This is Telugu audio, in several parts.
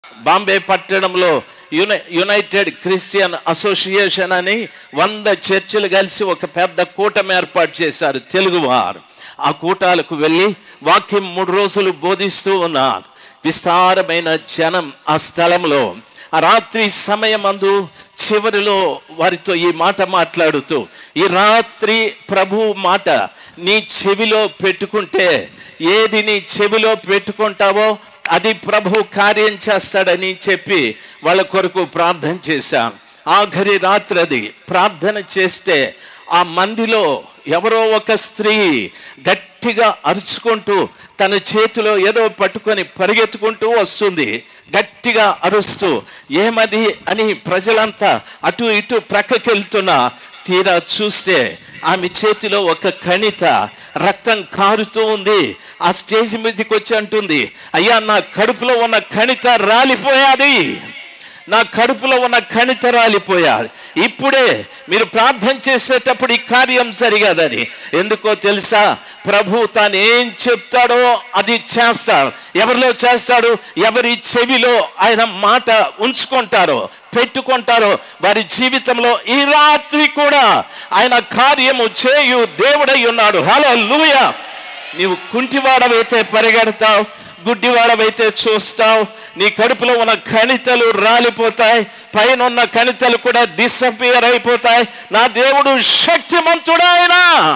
బాంబే పట్టణంలో యునై యునైటెడ్ క్రిస్టియన్ అసోసియేషన్ అని వంద చర్చిలు కలిసి ఒక పెద్ద కూటమి ఏర్పాటు చేశారు తెలుగువారు ఆ కూటాలకు వెళ్ళి వాక్యం మూడు రోజులు బోధిస్తూ ఉన్నారు విస్తారమైన జనం ఆ స్థలంలో ఆ రాత్రి సమయమందు చివరిలో వారితో ఈ మాట మాట్లాడుతూ ఈ రాత్రి ప్రభు మాట నీ చెవిలో పెట్టుకుంటే ఏది నీ చెవిలో పెట్టుకుంటావో అది ప్రభు కార్యం చేస్తాడని చెప్పి వాళ్ళ కొరకు ప్రార్థన చేశాం ఆఖరి రాత్రి అది ప్రార్థన చేస్తే ఆ మందిలో ఎవరో ఒక స్త్రీ గట్టిగా అరుచుకుంటూ తన చేతిలో ఏదో పట్టుకొని పరిగెత్తుకుంటూ వస్తుంది గట్టిగా అరుస్తూ ఏమది అని ప్రజలంతా అటు ఇటు ప్రక్కకెళ్తున్నా తీరా చూస్తే ఆమె చేతిలో ఒక కణిత రక్తం కారుతూ ఉంది ఆ స్టేజ్ మీదకి వచ్చి అంటుంది అయ్యా నా కడుపులో ఉన్న కణిత రాలిపోయాది నా కడుపులో ఉన్న కణిత రాలిపోయాది ఇప్పుడే మీరు ప్రార్థన చేసేటప్పుడు ఈ కార్యం జరిగదని ఎందుకో తెలుసా ప్రభు తాను ఏం చెప్తాడో అది చేస్తాడు ఎవరిలో చేస్తాడు ఎవరి చెవిలో ఆయన మాట ఉంచుకుంటారో పెట్టుకుంటారో వారి జీవితంలో ఈ రాత్రి కూడా ఆయన కార్యము చేయు దేవుడై ఉన్నాడు హలో లూయ నీవు కుంటివాడవైతే పరిగెడతావు గుడ్డివాడవైతే చూస్తావు నీ కడుపులో ఉన్న కణితలు రాలిపోతాయి పైన ఉన్న కణితలు కూడా డిసపియర్ అయిపోతాయి నా దేవుడు శక్తిమంతుడు ఆయన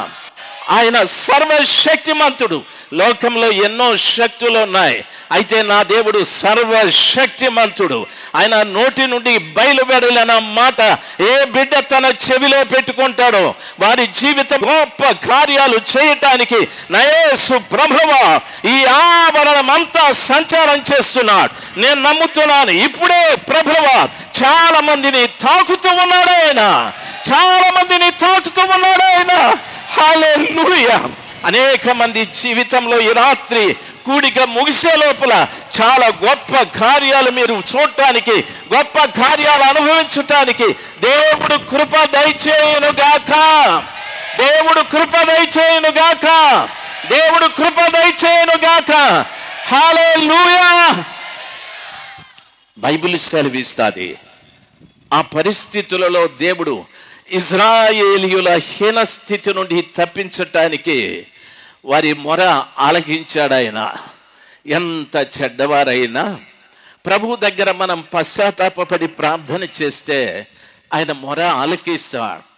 ఆయన సర్వశక్తిమంతుడు లోకంలో ఎన్నో శక్తులు ఉన్నాయి అయితే నా దేవుడు సర్వశక్తిమంతుడు ఆయన నోటి నుండి బయలువెడలిన మాట ఏ బిడ్డ తన చెవిలో పెట్టుకుంటాడో వారి జీవితం గొప్ప కార్యాలు చేయటానికి నయేసు ప్రభువ ఈ ఆవరణం అంతా సంచారం చేస్తున్నాడు నేను నమ్ముతున్నాను ఇప్పుడే ప్రభువ చాలా మందిని తాకుతూ ఉన్నాడు ఆయన చాలా మందిని తాకుతూ ఉన్నాడు ఆయన హల్లెలూయా అనేక మంది జీవితంలో ఈ రాత్రి కూడిక ముగిసే లోపల చాలా గొప్ప కార్యాలు మీరు చూడటానికి గొప్ప కార్యాలు అనుభవించటానికి దేవుడు కృప దయచేయును గాక దేవుడు కృప దయచేయును గాక దేవుడు కృప దయచేయును గాక హల్లెలూయా బైబిల్ సెలవిస్తుంది ఆ పరిస్థితులలో దేవుడు ఇజ్రాయేలీయుల హీన స్థితి నుండి తప్పించటానికి వారి మొర ఆలకించాడు ఆయన ఎంత చెడ్డవారైనా ప్రభు దగ్గర మనం పశ్చాత్తాపడి ప్రార్థన చేస్తే ఆయన మొర ఆలకిస్తాడు